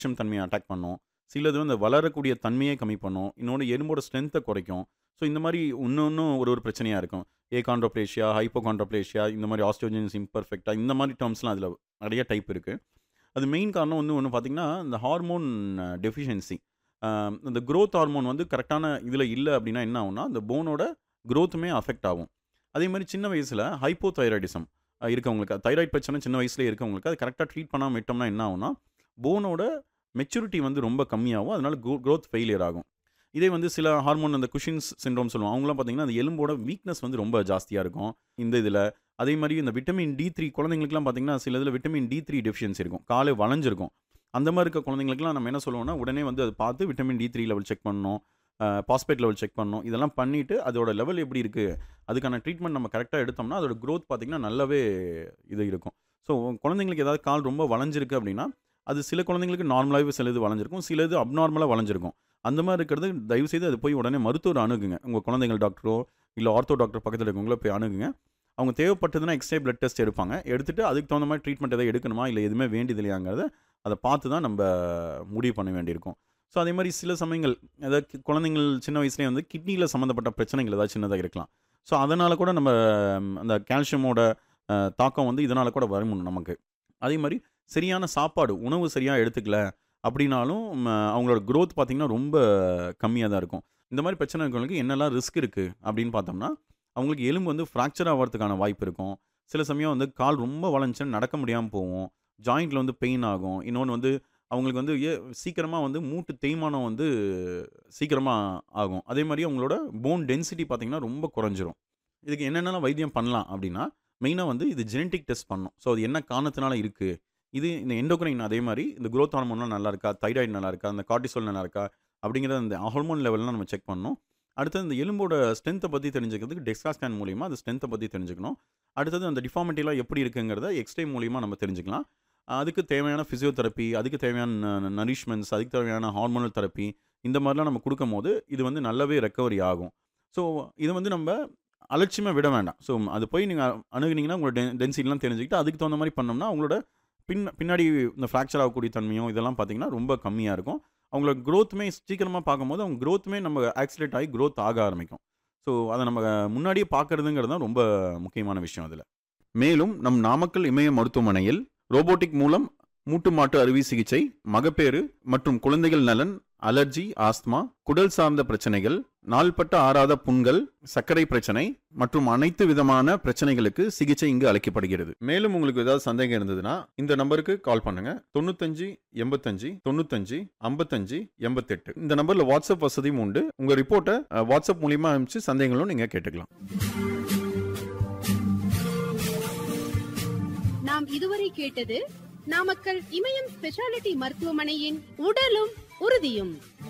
விஷம் தன்மையை அட்டாக் பண்ணும் சிலது வந்து வளரக்கூடிய தன்மையை கம்மி பண்ணும் இன்னொன்று எலும்போட ஸ்ட்ரென்த்தை குறைக்கும் ஸோ இந்த மாதிரி இன்னொன்றும் ஒரு ஒரு பிரச்சனையாக இருக்கும் ஏகாண்ட்ரோப்ளேஷியா ஹைப்போகாண்ட்ரோப்ளேஷியா இந்த மாதிரி ஆஸ்ட்ரோஜன்ஸ் இம்பர்ஃபெக்டாக இந்த மாதிரி டேர்ம்ஸ்லாம் அதில் நிறைய டைப் இருக்குது அது மெயின் காரணம் வந்து ஒன்று பார்த்திங்கன்னா இந்த ஹார்மோன் டெஃபிஷியன்சி இந்த growth ஹார்மோன் வந்து கரெக்டான இதில் இல்லை அப்படின்னா என்ன ஆகும்னா அந்த போனோட growthமே அஃபெக்ட் ஆகும் அதே மாதிரி சின்ன வயசில் ஹைப்போதைராய்டிசம் இருக்கவங்களுக்கு தைராய்டு பிரச்சனை சின்ன வயசுலேயே இருக்கவங்களுக்கு அது கரெக்டாக ட்ரீட் பண்ணாமல் விட்டோம்னா என்ன ஆகும்னா போனோட மெச்சூரிட்டி வந்து ரொம்ப கம்மியாகும் அதனால growth ஃபெயிலியர் ஆகும் இதே வந்து சில ஹார்மோன் அந்த குஷின்ஸ் சிண்ட்ரோம் சொல்லுவோம் அவங்களாம் பார்த்தீங்கன்னா அந்த எலும்போட வீக்னஸ் வந்து ரொம்ப ஜாஸ்தியாக இருக்கும் இந்த இதில் அதே மாதிரி இந்த விட்டமின் டி த்ரீ குழந்தைங்களுக்குலாம் பார்த்தீங்கன்னா சில இதில் விட்டமின் டி த்ரீ டெஃபிஷியன்சி இருக்கும் காலை வளைஞ்சிருக்கும் அந்த மாதிரி இருக்க குழந்தைங்களுக்குலாம் நம்ம என்ன சொல்லுவோம்னா உடனே வந்து அதை பார்த்து vitamin D three level check பண்ணணும் பாஸ்பேட் லெவல் செக் பண்ணணும் இதெல்லாம் பண்ணிவிட்டு அதோட லெவல் எப்படி இருக்குது அதுக்கான ட்ரீட்மெண்ட் நம்ம கரெக்டாக எடுத்தோம்னா அதோட growth பார்த்திங்கன்னா நல்லாவே இது இருக்கும் ஸோ குழந்தைங்களுக்கு ஏதாவது கால் ரொம்ப வளைஞ்சிருக்கு அப்படின்னா அது சில குழந்தைங்களுக்கு நார்மலாகவே சில இது வளைஞ்சிருக்கும் சில இது அப்நார்மலாக வளைஞ்சிருக்கும் அந்த மாதிரி இருக்கிறது தயவுசெய்து அது போய் உடனே மருத்துவர் அணுகுங்க உங்கள் குழந்தைகள் டாக்டரோ இல்லை ஆர்த்தோ டாக்டர் பக்கத்தில் இருக்கவங்களோ போய் அணுகுங்க அவங்க தேவைப்பட்டதுன்னா எக்ஸ்ரே பிளட் டெஸ்ட் எடுப்பாங்க எடுத்துட்டு அதுக்கு தகுந்த மாதிரி ட்ரீட்மெண்ட் எதாவது எடுக்கணுமா இல்லை எதுவுமே வேண்டியது இல்லையாங்கிறத அதை பார்த்து தான் நம்ம முடிவு பண்ண வேண்டியிருக்கும் ஸோ அதே மாதிரி சில சமயங்கள் அதாவது கி- குழந்தைங்கள் சின்ன வயசுலேயே வந்து கிட்னியில் சம்மந்தப்பட்ட பிரச்சனைகள் ஏதாவது சின்னதாக இருக்கலாம் ஸோ அதனால் கூட நம்ம ம், அந்த கால்சியமோட அஹ், தாக்கம் வந்து இதனால் கூட வரும் நமக்கு அதே மாதிரி சரியான சாப்பாடு உணவு சரியாக எடுத்துக்கல அப்படின்னாலும் ம, அவங்களோட growth பார்த்திங்கன்னா ரொம்ப கம்மியாக தான் இருக்கும் இந்த மாதிரி பிரச்சனை இருக்கவங்களுக்கு என்னெல்லாம் ரிஸ்க் இருக்குது அப்படின்னு பார்த்தோம்னா அவங்களுக்கு எலும்பு வந்து ஃப்ராக்சர் ஆகிறதுக்கான வாய்ப்பு இருக்கும் சில சமயம் வந்து கால் ரொம்ப வளைஞ்சுன்னு நடக்க முடியாமல் போகும் ஜாயிண்டில் வந்து பெயின் ஆகும் இன்னொன்று வந்து அவங்களுக்கு வந்து ஏ சீக்கிரமாக வந்து மூட்டு தேய்மானம் வந்து சீக்கிரமாக ஆகும் அதே மாதிரி அவங்களோட போன் டென்சிட்டி பார்த்திங்கன்னா ரொம்ப குறைஞ்சிரும் இதுக்கு என்னென்னலாம் வைத்தியம் பண்ணலாம் அப்படின்னா மெயினாக வந்து இது ஜெனட்டிக் டெஸ்ட் பண்ணணும் ஸோ அது என்ன காரணத்தினால இருக்குது இது இந்த எண்டோக்ரைன் அதே மாதிரி இந்த growth ஹார்மோன்லாம் நல்லா இருக்கா தைராய்டு நல்லா இருக்கா அந்த கார்டிசோல் நல்லா இருக்கா அப்படிங்கிறத அந்த ஹார்மோன் லெவல்லாம் நம்ம செக் பண்ணணும் அடுத்தது இந்த எலும்போட ஸ்ட்ரென்த்தை பற்றி தெரிஞ்சுக்கிறதுக்கு டெக்ஸ்ட்ரா ஸ்கேன் மூலியமாக அந்த ஸ்ட்ரென்த்தை பற்றி தெரிஞ்சுக்கணும் அடுத்தது அந்த டிஃபார்மிட்டிலாம் எப்படி இருக்குங்கிறத எக்ஸ்ரே மூலியமாக நம்ம தெரிஞ்சுக்கலாம் அதுக்கு தேவையான ஃபிசியோதெரப்பி அதுக்கு தேவையான நரிஷ்மெண்ட்ஸ் அதுக்கு தேவையான ஹார்மோனல் தெரப்பி இந்த மாதிரிலாம் நம்ம கொடுக்கும் போது இது வந்து நல்லாவே ரெக்கவரி ஆகும் ஸோ இது வந்து நம்ம அலட்சியமாக விட வேண்டாம் ஸோ அது போய் நீங்கள் அணுகுனீங்கன்னா உங்களோட டென் டென்சிட்டிலாம் தெரிஞ்சுக்கிட்டு அதுக்கு தகுந்த மாதிரி பண்ணோம்னா அவங்களோட பின் பின்னாடி இந்த ஃப்ராக்சர் ஆகக்கூடிய தன்மையும் இதெல்லாம் பார்த்தீங்கன்னா ரொம்ப கம்மியாக இருக்கும் அவங்களோட growthமே சீக்கிரமாக பார்க்கும்போது அவங்க growthமே நம்ம ஆக்சிலேட் ஆகி growth ஆக ஆரம்பிக்கும் ஸோ அதை நம்ம முன்னாடியே பார்க்கறதுங்கிறது தான் ரொம்ப முக்கியமான விஷயம் அதில் மேலும் நம் நாமக்கல் இமய மருத்துவமனையில் ரோபோட்டிக் மூலம் மூட்டு மாட்டு அறுவை சிகிச்சை மகப்பேறு மற்றும் குழந்தைகள் நலன் அலர்ஜி ஆஸ்துமா குடல் சார்ந்த பிரச்சனைகள் நாள்பட்ட ஆறாத புண்கள் சர்க்கரை பிரச்சனை மற்றும் அனைத்து விதமான பிரச்சனைகளுக்கு சிகிச்சை இங்கு அளிக்கப்படுகிறது மேலும் உங்களுக்கு ஏதாவது சந்தேகம் இருந்ததுன்னா இந்த நம்பருக்கு கால் பண்ணுங்க தொண்ணூத்தஞ்சு எண்பத்தஞ்சு தொண்ணூத்தஞ்சு ஐம்பத்தஞ்சு எண்பத்தெட்டு இந்த நம்பர்ல வாட்ஸ்அப் வசதியும் உண்டு உங்க ரிப்போர்ட்டை அஹ், வாட்ஸ்அப் மூலியமா அனுப்பிச்சு சந்தேகங்களும் நீங்க கேட்டுக்கலாம் நாம் இதுவரை கேட்டது நாமக்கல் இமயம் ஸ்பெஷாலிட்டி மருத்துவமனையின் உடலும் உறுதியும்